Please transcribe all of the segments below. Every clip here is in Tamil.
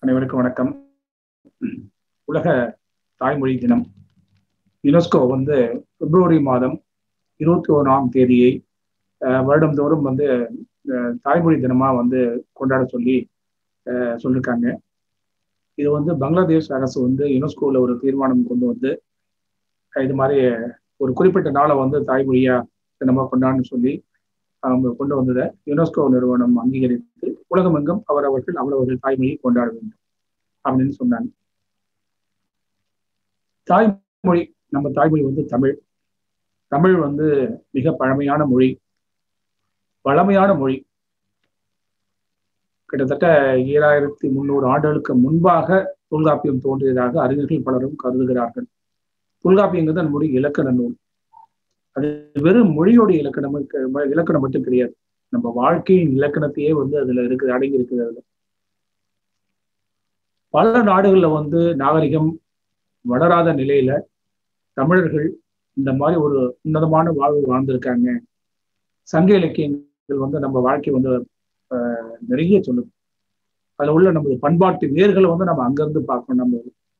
அனைவருக்கும் வணக்கம் உலக தாய்மொழி தினம் யுனெஸ்கோ வந்து பிப்ரவரி மாதம் இருபத்தி ஓராம் தேதியை வருடந்தோறும் வந்து தாய்மொழி தினமா வந்து கொண்டாட சொல்லி சொல்லியிருக்காங்க இது வந்து பங்களாதேஷ் அரசு வந்து யுனெஸ்கோவில் ஒரு தீர்மானம் கொண்டு வந்து இது மாதிரி ஒரு குறிப்பிட்ட நாளை வந்து தாய்மொழியா தினமா கொண்டாடணும்னு சொல்லி அவங்க கொண்டு வந்ததை யுனெஸ்கோ நிறுவனம் அங்கீகரித்து உலகமெங்கும் அவரவர்கள் அவரவர்கள் தாய்மொழியை கொண்டாட வேண்டும் அப்படின்னு சொன்னாங்க தாய்மொழி நம்ம தாய்மொழி வந்து தமிழ் தமிழ் வந்து மிக பழமையான மொழி பழமையான மொழி கிட்டத்தட்ட ஏழாயிரத்தி முன்னூறு ஆண்டுகளுக்கு முன்பாக தொல்காப்பியம் தோன்றியதாக அறிஞர்கள் பலரும் கருதுகிறார்கள் தொல்காப்பியங்கிறது அந்த மொழி இலக்கண நூல் அது வெறும் மொழியோடைய இலக்கணம் இலக்கணம் மட்டும் கிடையாது நம்ம வாழ்க்கையின் இலக்கணத்தையே வந்து அதுல இருக்குது அடங்கி இருக்குது அதுல பல நாடுகள்ல வந்து நாகரிகம் வளராத நிலையில தமிழர்கள் இந்த மாதிரி ஒரு உன்னதமான வாழ்வு வாழ்ந்திருக்காங்க சங்க இலக்கியங்கள் வந்து நம்ம வாழ்க்கை வந்து நிறைய சொல்லுது அதுல உள்ள நமது பண்பாட்டு வேர்களை வந்து நம்ம அங்கிருந்து பார்க்கணும் நம்ம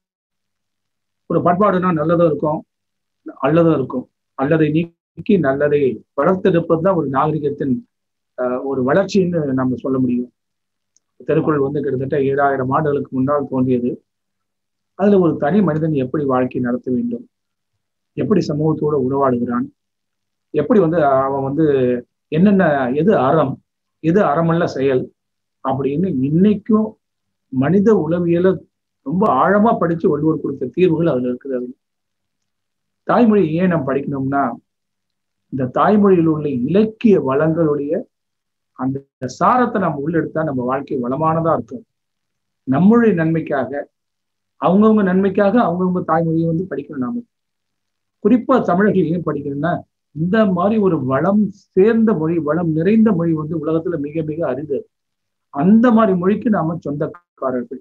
ஒரு பண்பாடுனா நல்லதும் இருக்கும் அல்லதும் இருக்கும் அல்லதை நீக்கி நல்லதை வளர்த்தெடுப்பது தான் ஒரு நாகரிகத்தின் ஒரு வளர்ச்சின்னு நம்ம சொல்ல முடியும் திருக்குறள் வந்து கிட்டத்தட்ட ஏழாயிரம் ஆண்டுகளுக்கு முன்னால் தோன்றியது அதுல ஒரு தனி மனிதன் எப்படி வாழ்க்கை நடத்த வேண்டும் எப்படி சமூகத்தோடு உறவாடுகிறான் எப்படி வந்து அவன் வந்து என்னென்ன எது அறம் எது அறமல்ல செயல் அப்படின்னு இன்னைக்கும் மனித உளவியலை ரொம்ப ஆழமா படிச்சு வள்ளுவர் கொடுத்த தீர்வுகள் அதுல இருக்குது தாய்மொழி ஏன் நம்ம படிக்கணும்னா இந்த தாய்மொழியில் உள்ள இலக்கிய வளங்களுடைய அந்த சாரத்தை நம்ம உள்ளெடுத்தா நம்ம வாழ்க்கை வளமானதா இருக்கும் நம்முடைய நன்மைக்காக அவங்கவுங்க நன்மைக்காக அவங்கவுங்க தாய்மொழியை வந்து படிக்கணும் நாம குறிப்பா தமிழர்கள் ஏன் படிக்கணும்னா இந்த மாதிரி ஒரு வளம் சேர்ந்த மொழி வளம் நிறைந்த மொழி வந்து உலகத்துல மிக மிக அரிது அந்த மாதிரி மொழிக்கு நாம சொந்தக்காரர்கள்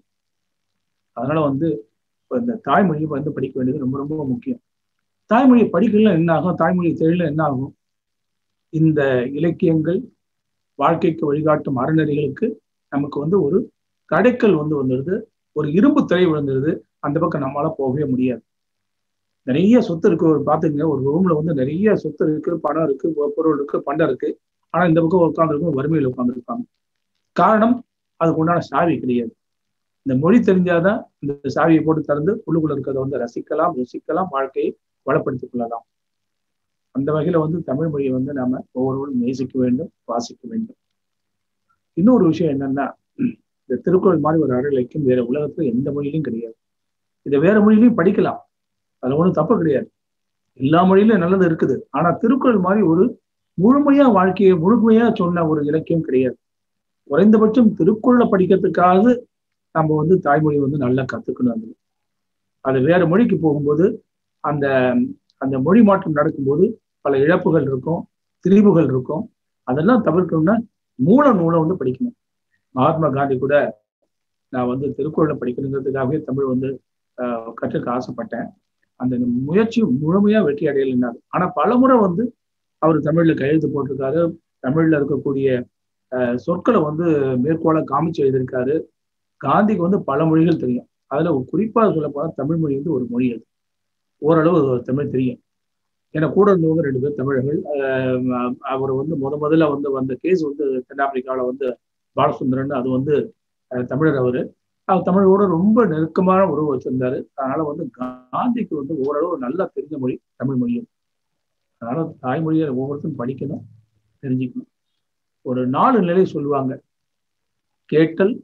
அதனால வந்து இந்த தாய்மொழியை வந்து படிக்க வேண்டியது ரொம்ப ரொம்ப முக்கியம் தாய்மொழியை படிக்கல என்ன ஆகும் தாய்மொழி தெரியல என்ன ஆகும் இந்த இலக்கியங்கள் வாழ்க்கைக்கு வழிகாட்டும் அறநெறிகளுக்கு நமக்கு வந்து ஒரு கடைக்கல் வந்து வந்துடுது ஒரு இரும்பு திரை விழுந்துருது அந்த பக்கம் நம்மளால போகவே முடியாது நிறைய சொத்து இருக்கு ஒரு பாத்துங்க ஒரு ரூம்ல வந்து நிறைய சொத்து இருக்கு பணம் இருக்கு பொருள் இருக்கு பண்டம் இருக்கு ஆனா இந்த பக்கம் உட்காந்துருக்கும் வறுமையில் உட்காந்துருப்பாங்க காரணம் அதுக்கு உண்டான சாவி கிடையாது இந்த மொழி தெரிஞ்சாதான் இந்த சாவியை போட்டு திறந்து உள்ளுக்குள்ள இருக்கிறத வந்து ரசிக்கலாம் ருசிக்கலாம் வாழ்க்கையை வளப்படுத்திக் கொள்ளலாம் அந்த வகையில வந்து தமிழ் மொழியை வந்து நாம ஒவ்வொருவரும் நேசிக்க வேண்டும் வாசிக்க வேண்டும் இன்னொரு விஷயம் என்னன்னா இந்த திருக்குறள் மாதிரி ஒரு அற இலக்கியம் வேற உலகத்துல எந்த மொழியிலும் கிடையாது இதை வேற மொழியிலையும் படிக்கலாம் அது ஒன்றும் தப்பு கிடையாது எல்லா மொழியிலும் நல்லது இருக்குது ஆனா திருக்குறள் மாதிரி ஒரு முழுமையா வாழ்க்கையை முழுமையா சொன்ன ஒரு இலக்கியம் கிடையாது குறைந்தபட்சம் திருக்குறளை படிக்கிறதுக்காக நம்ம வந்து தாய்மொழி வந்து நல்லா கத்துக்கணும் அது அது வேற மொழிக்கு போகும்போது அந்த அந்த மொழி மாற்றம் நடக்கும்போது பல இழப்புகள் இருக்கும் திரிவுகள் இருக்கும் அதெல்லாம் தவிர்க்கணும்னா மூல நூலை வந்து படிக்கணும் மகாத்மா காந்தி கூட நான் வந்து திருக்குறளை படிக்கணுங்கிறதுக்காகவே தமிழ் வந்து கற்றுக்க ஆசைப்பட்டேன் அந்த முயற்சி முழுமையா வெற்றி அடையலைன்னாரு ஆனா பலமுறை வந்து அவர் தமிழ்ல கையெழுத்து போட்டிருக்காரு தமிழ்ல இருக்கக்கூடிய சொற்களை வந்து மேற்கோள காமிச்சு எழுதியிருக்காரு காந்திக்கு வந்து பல மொழிகள் தெரியும் அதுல குறிப்பாக சொல்ல போனா தமிழ் மொழி வந்து ஒரு மொழி அது ஓரளவு தமிழ் தெரியும் ஏன்னா கூட இருந்தவங்க ரெண்டு பேர் தமிழர்கள் அவர் வந்து முத முதல்ல வந்து வந்த கேஸ் வந்து தென்னாப்பிரிக்காவில் வந்து பாலசுந்தரன் அது வந்து தமிழர் அவரு அவர் தமிழோட ரொம்ப நெருக்கமான உறவு வச்சிருந்தாரு அதனால வந்து காந்திக்கு வந்து ஓரளவு நல்லா தெரிஞ்ச மொழி தமிழ் மொழியும் அதனால தாய்மொழியை ஒவ்வொருத்தரும் படிக்கணும் தெரிஞ்சுக்கணும் ஒரு நாலு நிலை சொல்லுவாங்க கேட்டல்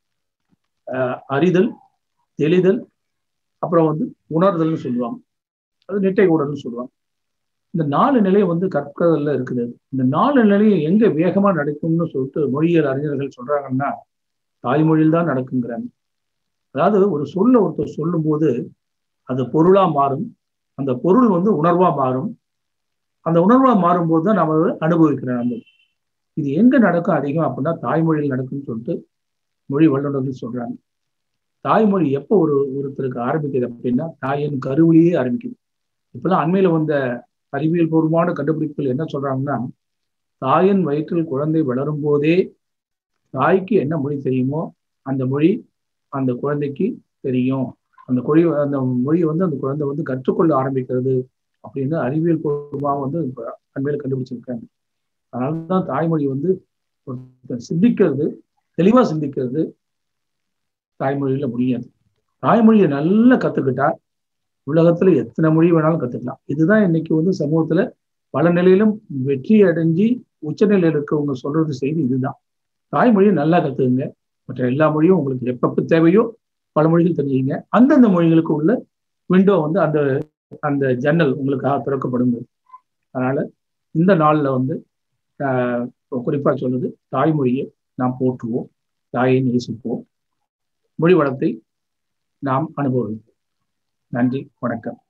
அறிதல் தெளிதல் அப்புறம் வந்து உணர்தல்னு சொல்லுவாங்க அது நெட்டை உடல்னு சொல்லுவாங்க இந்த நாலு நிலை வந்து கற்கதல்ல இருக்குது இந்த நாலு நிலையை எங்க வேகமா நடக்கும்னு சொல்லிட்டு மொழியியல் அறிஞர்கள் சொல்றாங்கன்னா தாய்மொழியில் தான் நடக்குங்கிறாங்க அதாவது ஒரு சொல்ல ஒருத்தர் சொல்லும் போது அது பொருளா மாறும் அந்த பொருள் வந்து உணர்வா மாறும் அந்த உணர்வா மாறும்போது தான் நம்ம அனுபவிக்கிறோம் நம்ம இது எங்க நடக்கும் அதிகம் அப்படின்னா தாய்மொழியில் நடக்கும்னு சொல்லிட்டு மொழி வல்லுநர்கள் சொல்றாங்க தாய்மொழி எப்போ ஒரு ஒருத்தருக்கு ஆரம்பிக்குது அப்படின்னா தாயின் கருவிலேயே ஆரம்பிக்குது இப்பதான் அண்மையில வந்த அறிவியல் பூர்வமான கண்டுபிடிப்புகள் என்ன சொல்றாங்கன்னா தாயின் வயிற்றில் குழந்தை வளரும் போதே தாய்க்கு என்ன மொழி தெரியுமோ அந்த மொழி அந்த குழந்தைக்கு தெரியும் அந்த மொழி அந்த மொழியை வந்து அந்த குழந்தை வந்து கற்றுக்கொள்ள ஆரம்பிக்கிறது அப்படின்னு அறிவியல் பூர்வமாக வந்து அண்மையில கண்டுபிடிச்சிருக்காங்க அதனாலதான் தாய்மொழி வந்து சிந்திக்கிறது தெளிவா சிந்திக்கிறது தாய்மொழியில முடியாது தாய்மொழியை நல்லா கத்துக்கிட்டா உலகத்துல எத்தனை மொழி வேணாலும் கத்துக்கலாம் இதுதான் இன்னைக்கு வந்து சமூகத்துல பல நிலையிலும் வெற்றி அடைஞ்சு உச்சநிலையில் இருக்கவங்க சொல்றது செய்தி இதுதான் தாய்மொழியை நல்லா கத்துக்குங்க மற்ற எல்லா மொழியும் உங்களுக்கு எப்பப்ப தேவையோ பல மொழிகள் தெரிஞ்சுங்க அந்தந்த மொழிகளுக்கு உள்ள விண்டோ வந்து அந்த அந்த ஜன்னல் உங்களுக்காக திறக்கப்படும் அதனால இந்த நாள்ல வந்து குறிப்பா சொல்றது தாய்மொழியை நாம் போற்றுவோம் தாயை நேசிப்போம் மொழி வளத்தை நாம் அனுபவிப்போம் நன்றி வணக்கம்